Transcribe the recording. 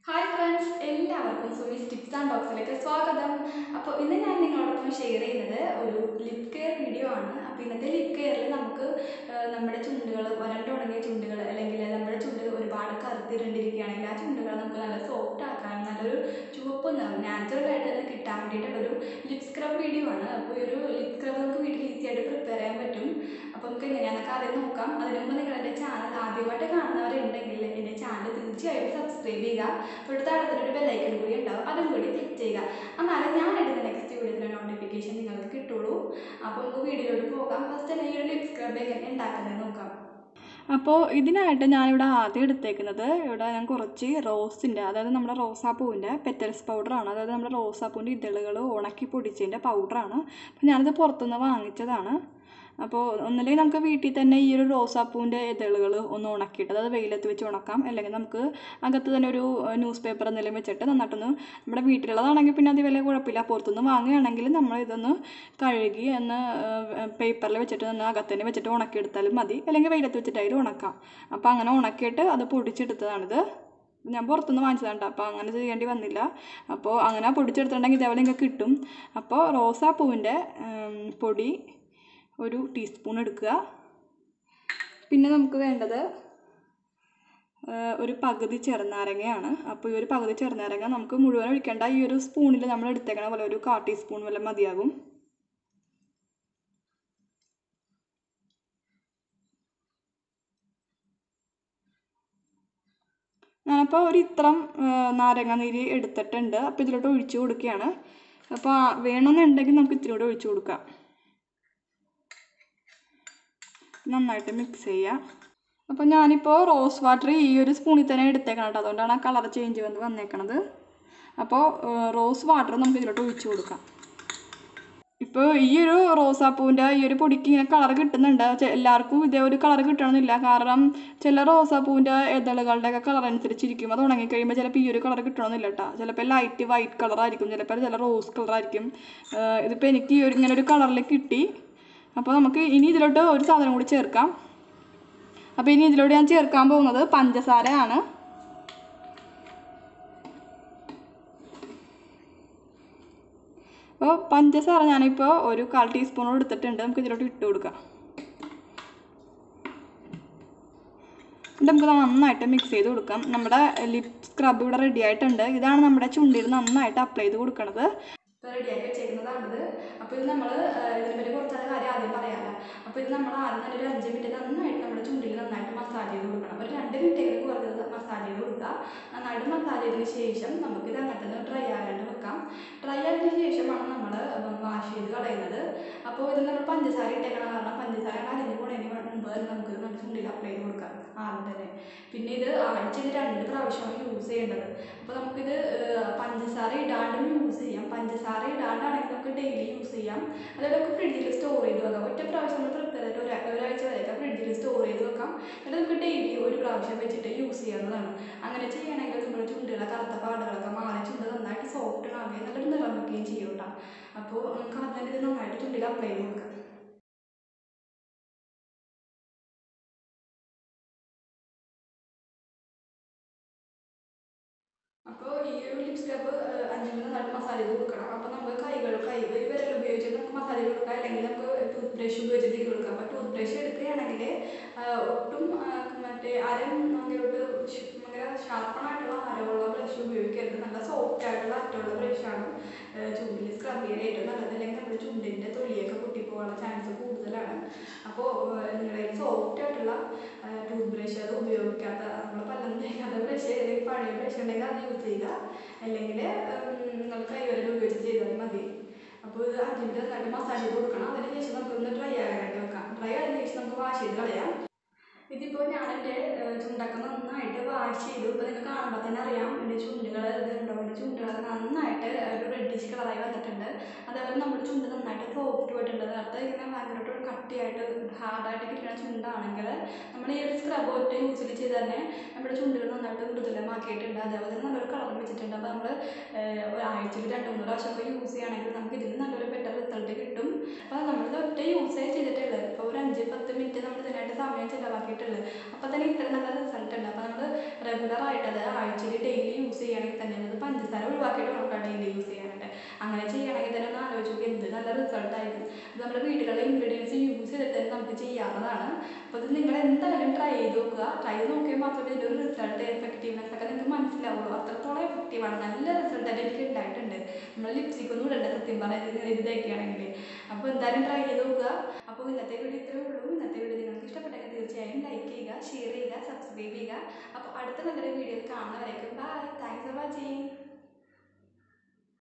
hi friends എല്ലാവർക്കും സുമിസ് tips and ഡോക്സിലേക്ക് സ്വാഗതം അപ്പോൾ ഇന്ന് ഞാൻ നിങ്ങളോടൊപ്പം ഷെയർ ചെയ്യുന്നത് ഒരു ലിപ് കെയർ വീഡിയോ ആണ് അപ്പോൾ ഇന്നത്തെ ലിപ് കെയറിൽ നമുക്ക് ആ, നമ്മുടെ ചുണ്ടുകൾ വരണ്ടുണങ്ങിയ ചുണ്ടുകൾ അല്ലെങ്കിൽ നമ്മുടെ ചുണ്ട് ഒരുപാട് കറുത്തിരണ്ടിരിക്കുകയാണെങ്കിൽ ആ ചുണ്ടുകൾ നമുക്ക് നല്ല സോഫ്റ്റ് ആക്കാൻ നല്ലൊരു ചുവപ്പ് നിറം നാച്ചുറൽ ആയിട്ട് തന്നെ കിട്ടാൻ വേണ്ടിയിട്ടുള്ളൊരു ലിപ് സ്ക്രബ് വീഡിയോ ആണ് അപ്പോൾ ഈ ഒരു ലിപ് സ്ക്രബ് നമുക്ക് വീട്ടിൽ ഈസി ആയിട്ട് പ്രിപ്പയർ ചെയ്യാൻ പറ്റും അപ്പോൾ നമുക്ക് എങ്ങനെയാണെന്നൊക്കെ ആദ്യം നോക്കാം അതിന് മുമ്പ് നിങ്ങൾ എൻ്റെ ചാനൽ ആദ്യമായിട്ട് കാണുന്നവരുണ്ടെങ്കിൽ എൻ്റെ ചാനൽ തീർച്ചയായും സബ്സ്ക്രൈബ് ചെയ്യുക തൊട്ട് താഴത്തിന് ഒരു ബെല്ലൈക്കൺ കൂടി ഉണ്ടാവും അതും കൂടി ക്ലിക്ക് ചെയ്യുക എന്നാലേ ഞാൻ എടുക്കുന്ന നെക്സ്റ്റ് വീഡിയോയുടെ നോട്ടിഫിക്കേഷൻ നിങ്ങൾക്ക് കിട്ടുള്ളൂ അപ്പോൾ നമുക്ക് വീഡിയോയിലോട്ട് പോകാം ഫസ്റ്റ് തന്നെ ഈ ഒരു ലിപ് സ്ക്രബ് എങ്ങനെ ഉണ്ടാക്കുന്നത് നോക്കാം അപ്പോൾ ഇതിനായിട്ട് ഞാനിവിടെ ആദ്യം എടുത്തേക്കുന്നത് ഇവിടെ ഞാൻ കുറച്ച് റോസിൻ്റെ അതായത് നമ്മുടെ റോസാപ്പൂവിൻ്റെ പെറ്റൽസ് പൗഡറാണ് അതായത് നമ്മുടെ റോസാപ്പൂവിൻ്റെ ഇതളുകൾ ഉണക്കി പൊടിച്ചതിൻ്റെ പൗഡറാണ് അപ്പോൾ ഞാനിത് പുറത്തുനിന്ന് വാങ്ങിച്ചതാണ് അപ്പോൾ ഒന്നില്ലെങ്കിൽ നമുക്ക് വീട്ടിൽ തന്നെ ഈ ഒരു റോസാപ്പൂവിൻ്റെ ഇതളുകൾ ഒന്ന് ഉണക്കിയിട്ട് അതായത് വെയിലത്ത് വെച്ച് ഉണക്കാം അല്ലെങ്കിൽ നമുക്ക് അകത്ത് തന്നെ ഒരു ന്യൂസ് പേപ്പർ എന്തെങ്കിലും വെച്ചിട്ട് നന്നായിട്ടൊന്ന് നമ്മുടെ വീട്ടിലുള്ളതാണെങ്കിൽ പിന്നെ അത് വലിയ കുഴപ്പമില്ല പുറത്തുനിന്ന് വാങ്ങുകയാണെങ്കിൽ നമ്മൾ ഇതൊന്ന് കഴുകി ഒന്ന് പേപ്പറിൽ വെച്ചിട്ട് ഒന്ന് അകത്ത് തന്നെ വെച്ചിട്ട് ഉണക്കിയെടുത്താലും മതി അല്ലെങ്കിൽ വെയിലത്ത് വെച്ചിട്ടായാലും ഉണക്കാം അപ്പോൾ അങ്ങനെ ഉണക്കിയിട്ട് അത് പൊടിച്ചെടുത്തതാണിത് ഞാൻ പുറത്തുനിന്ന് വാങ്ങിച്ചതാണ് കേട്ടോ അപ്പോൾ അങ്ങനെ ചെയ്യേണ്ടി വന്നില്ല അപ്പോൾ അങ്ങനെ പൊടിച്ചെടുത്തിട്ടുണ്ടെങ്കിൽ ഇതേപോലെ നിങ്ങൾക്ക് കിട്ടും അപ്പോൾ റോസാപ്പൂവിൻ്റെ പൊടി ഒരു ടീസ്പൂൺ എടുക്കുക പിന്നെ നമുക്ക് വേണ്ടത് ആ, ഒരു പകുതി ചെറുനാരങ്ങയാണ് അപ്പോൾ ഈ ഒരു പകുതി ചെറുനാരങ്ങ നമുക്ക് മുഴുവൻ ഒഴിക്കേണ്ട ഈ ഒരു സ്പൂണിൽ നമ്മൾ എടുത്തേക്കണ പോലെ ഒരു കാ ടീസ്പൂൺ വല്ല മതിയാകും ഞാനപ്പോൾ ഒരു ഇത്രം നാരങ്ങ നീര് എടുത്തിട്ടുണ്ട് അപ്പോൾ ഇതിലോട്ട് ഒഴിച്ച് കൊടുക്കുകയാണ് അപ്പോൾ ആ- വേണമെന്നുണ്ടെങ്കിൽ നമുക്ക് ഇത്തിരി കൂടെ ഒഴിച്ച് കൊടുക്കാം നന്നായിട്ട് മിക്സ് ചെയ്യാം അപ്പോൾ ഞാനിപ്പോൾ റോസ് വാട്ടർ ഈ ഒരു സ്പൂണിൽ തന്നെ എടുത്തേക്കണം കേട്ടോ അതുകൊണ്ടാണ് ആ കളർ ചേഞ്ച് വന്ന് വന്നേക്കണത് അപ്പോൾ റോസ് വാട്ടർ നമുക്ക് ഇതിലോട്ട് ഒഴിച്ച് കൊടുക്കാം ഇപ്പോൾ ഈ ഒരു റോസാപ്പൂവിൻ്റെ ഈ ഒരു പൊടിക്ക് ഇങ്ങനെ കളർ കിട്ടുന്നുണ്ട് ചെ- എല്ലാവർക്കും ഇതേ ഒരു കളർ കിട്ടണമെന്നില്ല കാരണം ചില റോസാപ്പൂവിൻ്റെ ഇതളുകളുടെ ഒക്കെ കളർ അനുസരിച്ചിരിക്കും അത് ഉണങ്ങിക്കഴിയുമ്പോൾ ചിലപ്പോൾ ഈ ഒരു കളർ കിട്ടണമെന്നില്ല കേട്ടോ ചിലപ്പോൾ ലൈറ്റ് വൈറ്റ് കളർ ആയിരിക്കും ചിലപ്പോൾ ചില റോസ് കളർ ആയിരിക്കും ഏഹ് ഇതിപ്പോൾ എനിക്ക് ഈ ഒരു ഇങ്ങനെ ഒരു കളറിൽ കിട്ടി അപ്പോൾ നമുക്ക് ഇനി ഇതിലോട്ട് ഒരു സാധനം കൂടി ചേർക്കാം അപ്പോൾ ഇനി ഇതിലോട്ട് ഞാൻ ചേർക്കാൻ പോകുന്നത് പഞ്ചസാരയാണ് അപ്പോൾ പഞ്ചസാര ഞാനിപ്പോൾ ഒരു കാൽ ടീസ്പൂൺ എടുത്തിട്ടുണ്ട് നമുക്ക് ഇതിലോട്ട് ഇട്ട് കൊടുക്കാം എന്നിട്ട് നമുക്ക് നന്നായിട്ട് മിക്സ് ചെയ്ത് കൊടുക്കാം നമ്മുടെ ലിപ് സ്ക്രബ് ഇവിടെ റെഡി ആയിട്ടുണ്ട് ഇതാണ് നമ്മുടെ ചുണ്ടിൽ നന്നായിട്ട് അപ്ലൈ ചെയ്ത് കൊടുക്കണത് ഇപ്പോൾ റെഡിയാക്കി വെച്ചേക്കുന്നതാണിത് അപ്പോൾ ഇത് നമ്മൾ ഇതിനെപ്പറ്റി കുറച്ചധികം കാര്യം ആദ്യം പറയാമല്ലോ അപ്പോൾ ഇത് നമ്മൾ ആദ്യം തന്നെ ഒരു അഞ്ച് മിനിറ്റ് നന്നായിട്ട് നമ്മുടെ ചുണ്ടിൽ നന്നായിട്ട് മസാജ് ചെയ്ത് കൊടുക്കണം ഒരു രണ്ട് മിനിറ്റെങ്കിലും കുറഞ്ഞത് മസാജ് ചെയ്ത് കൊടുക്കുക നന്നായിട്ട് മസാജ് ചെയ്തതിന് ശേഷം നമുക്കിത് അങ്ങനെ തന്നെ ഡ്രൈ ആകാണ്ട് വെക്കാം ഡ്രൈ ആയതിനു ശേഷമാണ് നമ്മൾ വാഷ് ചെയ്ത് കളയുന്നത് അപ്പോൾ ഇത് നമ്മൾ പഞ്ചസാര ഇട്ടേക്കണം കാരണം പഞ്ചസാര അരിഞ്ഞ് പോണതിന് മുമ്പ് തന്നെ നമുക്ക് ഇത് നമ്മുടെ ചുണ്ടിൽ അപ്ലൈ ചെയ്ത് കൊടുക്കാം ആദ്യം തന്നെ പിന്നെ ഇത് ആഴ്ചയിൽ രണ്ട് പ്രാവശ്യമാണ് യൂസ് ചെയ്യേണ്ടത് അപ്പോൾ നമുക്കിത് ഏഹ്, പഞ്ചസാര ഇടാണ്ടും യൂസ് ചെയ്യാം പഞ്ചസാര ഇടാണ്ടാണെങ്കിൽ നമുക്ക് ഡെയിലി യൂസ് ചെയ്യാം അതുപോലെ നമുക്ക് ഫ്രിഡ്ജിൽ സ്റ്റോർ ചെയ്ത് വെക്കാം ഒറ്റ പ്രാവശ്യം നമ്മൾ പ്രിപ്പയർ ചെയ്തിട്ട് ഒരാ ഒരാഴ്ച വരെയൊക്കെ ഫ്രിഡ്ജിൽ സ്റ്റോർ ചെയ്ത് വെക്കാം എന്നിട്ട് നമുക്ക് ഡെയിലി ഒരു പ്രാവശ്യം വെച്ചിട്ട് യൂസ് ചെയ്യാവുന്നതാണ് അങ്ങനെ ചെയ്യണമെങ്കിൽ നമ്മുടെ ചുണ്ടുകളെ കറുത്ത പാടുകളൊക്കെ മാറി ചുണ്ട് നന്നായിട്ട് സോഫ്റ്റ് ആവുകയും നല്ലൊരു നിറം വെക്കുകയും ചെയ്യും കേട്ടോ അപ്പോൾ നമുക്ക് ആദ്യം ഇത് നന്നായിട്ട് ചുണ്ടിൽ അപ്ലൈ ചെയ്ത് കൊടുക്കാം അപ്പോൾ ഈ ഒരു ലിപ് സ്ക്രബ് അഞ്ച് മിനിറ്റ് നന്നായിട്ട് മസാല ചെയ്ത് കൊടുക്കണം അപ്പോൾ നമ്മൾ കൈകൾ കൈ ഒരു വിരൽ ഉപയോഗിച്ച് നമുക്ക് മസാല ചെയ്ത് കൊടുക്കാം അല്ലെങ്കിൽ നമുക്ക് ടൂത്ത് ബ്രഷ് ഉപയോഗിച്ച് ചെയ്ത് കൊടുക്കാം അപ്പോൾ ടൂത്ത് ബ്രഷ് എടുക്കുകയാണെങ്കിൽ ഒട്ടും ആ, മറ്റേ അരം അങ്ങോട്ട് ഷ്- ഭയങ്കര ഷാർപ്പണായിട്ടുള്ള അരമുള്ള ബ്രഷ് ഉപയോഗിക്കരുത് നല്ല സോഫ്റ്റ് ആയിട്ടുള്ള അറ്റമുള്ള ബ്രഷാണ് ചുണ്ടിൽ സ്ക്രബ് ചെയ്യാൻ ഏറ്റവും നല്ലത് അല്ലെങ്കിൽ നമ്മുടെ ചുണ്ടിൻ്റെ തൊലിയൊക്കെ പൊട്ടിപ്പോകാനുള്ള ചാൻസ് കൂടുതലാണ് അപ്പോൾ നിങ്ങളുടെ സോഫ്റ്റ് ആയിട്ടുള്ള ടൂത്ത് ബ്രഷ് അത് ഉപയോഗിക്കാത്ത നമ്മൾ പല്ലൊന്നും തേക്കാത്ത ബ്രഷ് അല്ലെങ്കിൽ പഴയ ബ്രഷ് ഉണ്ടെങ്കിൽ അത് യൂസ് ചെയ്യുക അല്ലെങ്കിൽ നിങ്ങൾ കൈവരൽ ഉപയോഗിച്ച് ചെയ്താൽ മതി അപ്പോൾ ഇത് അഞ്ച് മിനിറ്റ് നന്നായിട്ട് മസാജ് ചെയ്ത് കൊടുക്കണം അതിന് ശേഷം നമുക്കൊന്ന് ഡ്രൈ ആകാനായിട്ട് വെക്കാം ഡ്രൈ ആയതിനു ശേഷം നമുക്ക് വാഷ് ചെയ്ത് കളയാം ഇതിപ്പോൾ ഞാൻ എൻ്റെ ചുണ്ടൊക്കെ നന്നായിട്ട് വാഷ് ചെയ്തു ഇപ്പോൾ നിങ്ങൾക്ക് കാണുമ്പോൾ തന്നെ അറിയാം എൻ്റെ ചുണ്ടുകൾ ഇതുണ്ടോ എൻ്റെ ചുണ്ടുകൾ നന്നായിട്ട് ഒരു റെഡിഷ് കളറായി വന്നിട്ടുണ്ട് അതേപോലെ നമ്മുടെ ചുണ്ട് നന്നായിട്ട് സോഫ്റ്റ് പോയിട്ടുണ്ട് നേരത്തെ ഇങ്ങനെ ഭയങ്കരമായിട്ട് ഒരു കട്ടിയായിട്ട് ഹാർഡായിട്ട് കിട്ടുന്ന ചുണ്ടാണെങ്കിൽ നമ്മൾ ഈ ഒരു സ്ക്രബ് ഒറ്റ യൂസിൽ ചെയ്ത് തന്നെ നമ്മുടെ ചുണ്ടുകൾ നന്നായിട്ട് മൃദുലമാക്കിയിട്ടുണ്ട് അതേപോലെ തന്നെ നല്ലൊരു കളർ വെച്ചിട്ടുണ്ട് അപ്പോൾ നമ്മൾ ഒരാഴ്ചയിൽ രണ്ട് മൂന്ന് പ്രാവശ്യമൊക്കെ യൂസ് ചെയ്യുകയാണെങ്കിൽ നമുക്ക് ഇതിന് നല്ലൊരു ബെറ്റർ റിസൾട്ട് കിട്ടും അപ്പോൾ നമ്മളിത് ഒറ്റ യൂസേ ചെയ്തിട്ടുള്ളത് ഇപ്പോൾ ഒരു അഞ്ച് പത്ത് മിനിറ്റ് നമ്മൾ ഇതിനായിട്ട് സമയം ചിലവാക്കിയിട്ടുള്ളത് അപ്പോൾ തന്നെ ഇത്ര നല്ല റിസൾട്ട് ഉണ്ട് അപ്പോൾ നമ്മൾ റെഗുലർ ആയിട്ട് അത് ആഴ്ചയിൽ ഡെയിലി യൂസ് ചെയ്യുകയാണെങ്കിൽ ഒഴിവാക്കിയിട്ട് വേണം ഡെയിലി യൂസ് ചെയ്യാനായിട്ട് അങ്ങനെ ചെയ്യണമെങ്കിൽ തന്നെ ഒന്ന് ആലോചിച്ച് നോക്കി എന്ത് നല്ല റിസൾട്ട് ആയിരിക്കും ഇത് നമ്മുടെ വീട്ടിലുള്ള ഇൻഗ്രീഡിയൻസ് യൂസ് ചെയ്തിട്ട് തന്നെ നമുക്ക് ചെയ്യാവുന്നതാണ് അപ്പോൾ ഇത് നിങ്ങൾ എന്തായാലും ട്രൈ ചെയ്ത് നോക്കുക ട്രൈ ചെയ്ത് നോക്കിയാൽ മാത്രമേ ഇതിൻ്റെ ഒരു റിസൾട്ട് എഫക്റ്റീവ്നെസ് ഒക്കെ നിങ്ങൾക്ക് മനസ്സിലാവുള്ളൂ അത്രത്തോളം എഫക്റ്റീവാണ് നല്ല റിസൾട്ട് തന്നെ എനിക്ക് ഉണ്ടായിട്ടുണ്ട് നമ്മൾ ലിപ്സ്റ്റിക് ഒന്നും ഇടണ്ട സത്യം പറയുന്നത് ഇത് തേക്കുകയാണെങ്കിൽ അപ്പോൾ എന്തായാലും ട്രൈ ചെയ്ത് നോക്കുക അപ്പോൾ ഇന്നത്തെ വീഡിയോ ഇത്രയേ ഉള്ളൂ ഇന്നത്തെ വീഡിയോ നിങ്ങൾക്ക് ഇഷ്ടപ്പെട്ടെങ്കിൽ തീർച്ചയായും ലൈക്ക് ചെയ്യുക ഷെയർ ചെയ്യുക സബ്സ്ക്രൈബ് ചെയ്യുക അപ്പോൾ അടുത്ത നല്ലൊരു വീഡിയോയിൽ കാണുന്നവരേക്കും ബൈ താങ്ക്സ് ഫോർ വാച്ചിങ്